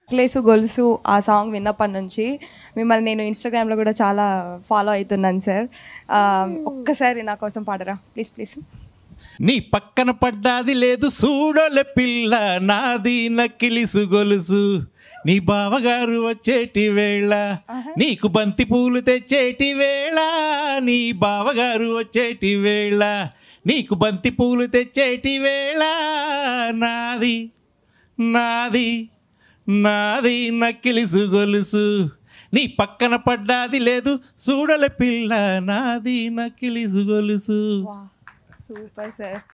క్లేసు గొలుసు ఆ సాంగ్ విన్నప్పటి నుంచి మిమ్మల్ని నేను ఇన్స్టాగ్రామ్లో కూడా చాలా ఫాలో అవుతున్నాను సార్ ఆ, ఒక్కసారి నా కోసం పాడరా ప్లీజ్ ప్లీజ్ నీ పక్కన పడ్డాది లేదు చూడలే పిల్ల నాది నక్కిలిసు గొలుసు నీ బావగారు వచ్చేటి వేళ నీకు బంతి పూలు తెచ్చేటి వేళ నీ బావగారు వచ్చేటి వేళ నీకు బంతి పూలు తెచ్చేటి వేళ నాది నాది నాది నక్కిలిసు గొలుసు నీ పక్కన పడ్డాది లేదు చూడలే పిల్ల నాది నక్కిలిసు గొలుసు సూపర్ సార్